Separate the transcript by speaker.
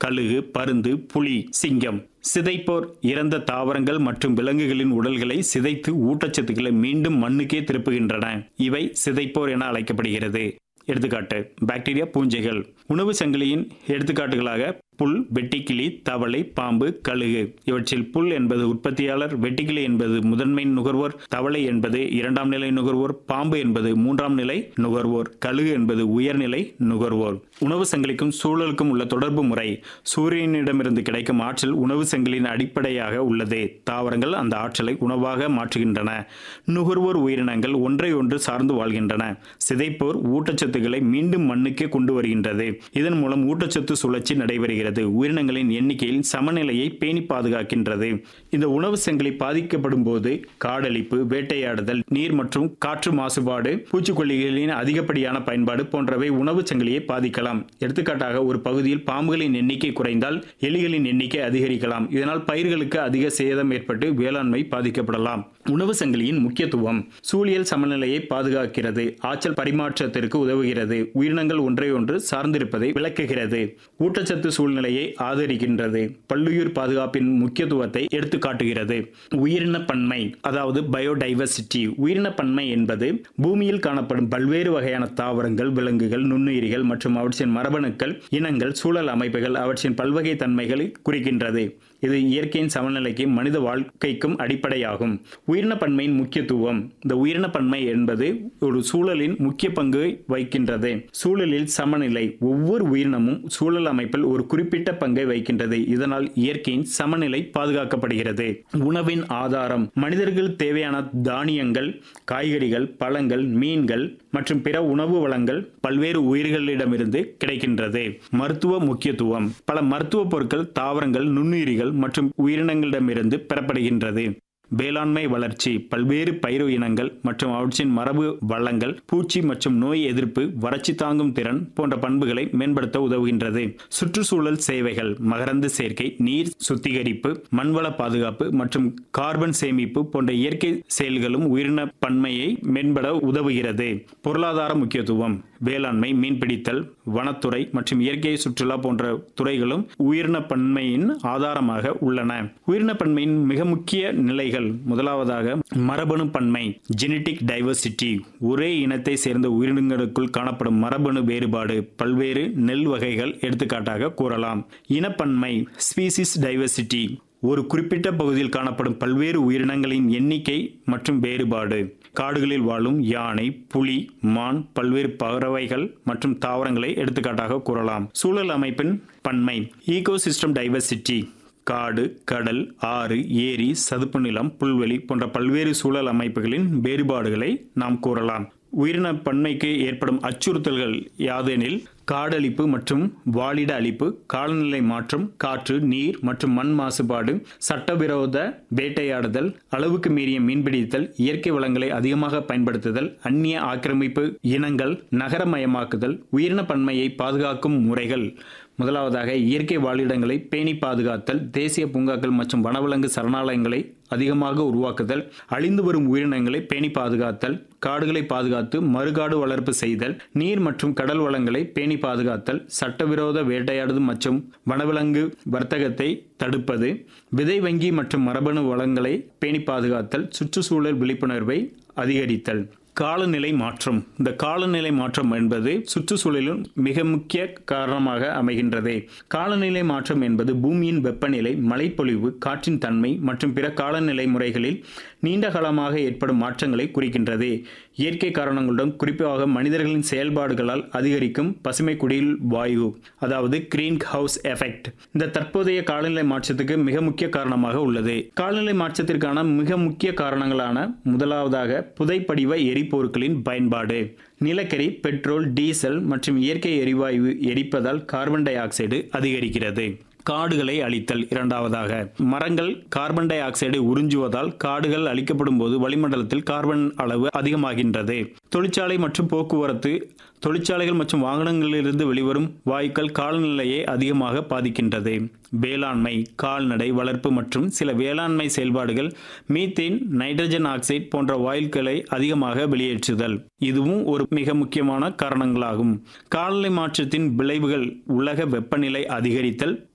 Speaker 1: கழுகு பருந்து புலி சிங்கம் சிதைப்போர் இறந்த தாவரங்கள் மற்றும் விலங்குகளின் உடல்களை சிதைத்து ஊட்டச்சத்துக்களை மீண்டும் மண்ணுக்கே திருப்புகின்றன இவை சிதைப்போர் என அழைக்கப்படுகிறது எடுத்துக்காட்டு பாக்டீரியா பூஞ்சைகள் உணவு சங்கிலியின் எடுத்துக்காட்டுகளாக புல் வெட்டுக்கிளி தவளை பாம்பு கழுகு இவற்றில் புல் என்பது உற்பத்தியாளர் வெட்டுக்கிளி என்பது முதன்மை நுகர்வோர் தவளை என்பது இரண்டாம் நிலை நுகர்வோர் பாம்பு என்பது மூன்றாம் நிலை நுகர்வோர் கழுகு என்பது உயர்நிலை நுகர்வோர் உணவு சங்கிலிக்கும் சூழலுக்கும் உள்ள தொடர்பு முறை சூரியனிடமிருந்து கிடைக்கும் ஆற்றல் உணவு சங்கிலியின் அடிப்படையாக உள்ளது தாவரங்கள் அந்த ஆற்றலை உணவாக மாற்றுகின்றன நுகர்வோர் உயிரினங்கள் ஒன்றை ஒன்று சார்ந்து வாழ்கின்றன சிதைப்போர் ஊட்டச்சத்துக்களை மீண்டும் மண்ணுக்கே கொண்டு வருகின்றது இதன் மூலம் ஊட்டச்சத்து சுழற்சி நடைபெறுகிறது உயிரினங்களின் எண்ணிக்கையில் சமநிலையை பேணி பாதுகாக்கின்றது இந்த உணவு சங்கிலி பாதிக்கப்படும் போது காடழிப்பு வேட்டையாடுதல் நீர் மற்றும் காற்று மாசுபாடு பூச்சிக்கொல்லிகளின் அதிகப்படியான பயன்பாடு போன்றவை உணவு சங்கிலியை பாதிக்கலாம் எடுத்துக்காட்டாக ஒரு பகுதியில் பாம்புகளின் எண்ணிக்கை குறைந்தால் எலிகளின் எண்ணிக்கை அதிகரிக்கலாம் இதனால் பயிர்களுக்கு அதிக சேதம் ஏற்பட்டு வேளாண்மை பாதிக்கப்படலாம் உணவு சங்கிலியின் முக்கியத்துவம் சூழியல் சமநிலையை பாதுகாக்கிறது ஆற்றல் பரிமாற்றத்திற்கு உதவுகிறது உயிரினங்கள் ஒன்றை ஒன்று சார்ந்திருப்பதை விளக்குகிறது ஊட்டச்சத்து சூழ்நிலையை ஆதரிக்கின்றது பல்லுயிர் பாதுகாப்பின் முக்கியத்துவத்தை எடுத்து காட்டுகிறது உயிரின பன்மை அதாவது பயோடைவர்சிட்டி உயிரின பன்மை என்பது பூமியில் காணப்படும் பல்வேறு வகையான தாவரங்கள் விலங்குகள் நுண்ணுயிரிகள் மற்றும் அவற்றின் மரபணுக்கள் இனங்கள் சூழல் அமைப்புகள் அவற்றின் பல்வகை தன்மைகளை குறிக்கின்றது இது இயற்கையின் சமநிலைக்கு மனித வாழ்க்கைக்கும் அடிப்படையாகும் உயிரின பன்மையின் முக்கியத்துவம் இந்த உயிரின பன்மை என்பது ஒரு சூழலின் முக்கிய பங்கு வகிக்கின்றது சூழலில் சமநிலை ஒவ்வொரு உயிரினமும் சூழல் அமைப்பில் ஒரு குறிப்பிட்ட பங்கை வகிக்கின்றது இதனால் இயற்கையின் சமநிலை பாதுகாக்கப்படுகிறது உணவின் ஆதாரம் மனிதர்கள் தேவையான தானியங்கள் காய்கறிகள் பழங்கள் மீன்கள் மற்றும் பிற உணவு வளங்கள் பல்வேறு உயிர்களிடமிருந்து கிடைக்கின்றது மருத்துவ முக்கியத்துவம் பல மருத்துவ பொருட்கள் தாவரங்கள் நுண்ணுயிரிகள் மற்றும் உயிரினங்களிடமிருந்து பெறப்படுகின்றது வேளாண்மை வளர்ச்சி பல்வேறு பயிர் இனங்கள் மற்றும் அவற்றின் மரபு வளங்கள் பூச்சி மற்றும் நோய் எதிர்ப்பு வறட்சி தாங்கும் திறன் போன்ற பண்புகளை மேம்படுத்த உதவுகின்றது சுற்றுச்சூழல் சேவைகள் மகரந்த சேர்க்கை நீர் சுத்திகரிப்பு மண்வள பாதுகாப்பு மற்றும் கார்பன் சேமிப்பு போன்ற இயற்கை செயல்களும் உயிரின பன்மையை மேம்பட உதவுகிறது பொருளாதார முக்கியத்துவம் வேளாண்மை மீன்பிடித்தல் வனத்துறை மற்றும் இயற்கை சுற்றுலா போன்ற துறைகளும் உயிரின பன்மையின் ஆதாரமாக உள்ளன உயிரின பன்மையின் மிக முக்கிய நிலைகள் முதலாவதாக மரபணு பன்மை ஜெனட்டிக் டைவர்சிட்டி ஒரே இனத்தை சேர்ந்த உயிரினங்களுக்குள் காணப்படும் மரபணு வேறுபாடு பல்வேறு நெல் வகைகள் எடுத்துக்காட்டாக கூறலாம் இனப்பன்மை ஸ்பீசிஸ் டைவர்சிட்டி ஒரு குறிப்பிட்ட பகுதியில் காணப்படும் பல்வேறு உயிரினங்களின் எண்ணிக்கை மற்றும் வேறுபாடு காடுகளில் வாழும் யானை புலி மான் பல்வேறு பறவைகள் மற்றும் தாவரங்களை எடுத்துக்காட்டாக கூறலாம் சூழல் அமைப்பின் பன்மை ஈகோசிஸ்டம் டைவர்சிட்டி காடு கடல் ஆறு ஏரி சதுப்பு நிலம் புல்வெளி போன்ற பல்வேறு சூழல் அமைப்புகளின் வேறுபாடுகளை நாம் கூறலாம் உயிரின பன்மைக்கு ஏற்படும் அச்சுறுத்தல்கள் யாதெனில் காடழிப்பு மற்றும் வாழிட அழிப்பு காலநிலை மாற்றம் காற்று நீர் மற்றும் மண் மாசுபாடு சட்டவிரோத வேட்டையாடுதல் அளவுக்கு மீறிய மீன்பிடித்தல் இயற்கை வளங்களை அதிகமாக பயன்படுத்துதல் அந்நிய ஆக்கிரமிப்பு இனங்கள் நகரமயமாக்குதல் உயிரின பன்மையை பாதுகாக்கும் முறைகள் முதலாவதாக இயற்கை வாழிடங்களை பேணி பாதுகாத்தல் தேசிய பூங்காக்கள் மற்றும் வனவிலங்கு சரணாலயங்களை அதிகமாக உருவாக்குதல் அழிந்து வரும் உயிரினங்களை பேணி பாதுகாத்தல் காடுகளை பாதுகாத்து மறுகாடு வளர்ப்பு செய்தல் நீர் மற்றும் கடல் வளங்களை பேணி பாதுகாத்தல் சட்டவிரோத வேட்டையாடுதல் மற்றும் வனவிலங்கு வர்த்தகத்தை தடுப்பது விதை வங்கி மற்றும் மரபணு வளங்களை பேணி பாதுகாத்தல் சுற்றுச்சூழல் விழிப்புணர்வை அதிகரித்தல் காலநிலை மாற்றம் இந்த காலநிலை மாற்றம் என்பது சுற்றுச்சூழலில் மிக முக்கிய காரணமாக அமைகின்றது காலநிலை மாற்றம் என்பது பூமியின் வெப்பநிலை மழைப்பொழிவு காற்றின் தன்மை மற்றும் பிற காலநிலை முறைகளில் நீண்ட காலமாக ஏற்படும் மாற்றங்களை குறிக்கின்றது இயற்கை காரணங்களுடன் குறிப்பாக மனிதர்களின் செயல்பாடுகளால் அதிகரிக்கும் பசுமை குடில் வாயு அதாவது கிரீன் ஹவுஸ் எஃபெக்ட் இந்த தற்போதைய காலநிலை மாற்றத்துக்கு மிக முக்கிய காரணமாக உள்ளது காலநிலை மாற்றத்திற்கான மிக முக்கிய காரணங்களான முதலாவதாக புதைப்படிவ எரிபொருட்களின் பயன்பாடு நிலக்கரி பெட்ரோல் டீசல் மற்றும் இயற்கை எரிவாயு எரிப்பதால் கார்பன் டை ஆக்சைடு அதிகரிக்கிறது காடுகளை அழித்தல் இரண்டாவதாக மரங்கள் கார்பன் டை ஆக்சைடை உறிஞ்சுவதால் காடுகள் அழிக்கப்படும் போது வளிமண்டலத்தில் கார்பன் அளவு அதிகமாகின்றது தொழிற்சாலை மற்றும் போக்குவரத்து தொழிற்சாலைகள் மற்றும் வாகனங்களிலிருந்து வெளிவரும் வாயுக்கள் காலநிலையை அதிகமாக பாதிக்கின்றது வேளாண்மை கால்நடை வளர்ப்பு மற்றும் சில வேளாண்மை செயல்பாடுகள் மீத்தேன் நைட்ரஜன் ஆக்சைடு போன்ற வாயுக்களை அதிகமாக வெளியேற்றுதல் இதுவும் ஒரு மிக முக்கியமான காரணங்களாகும் காலநிலை மாற்றத்தின் விளைவுகள் உலக வெப்பநிலை அதிகரித்தல்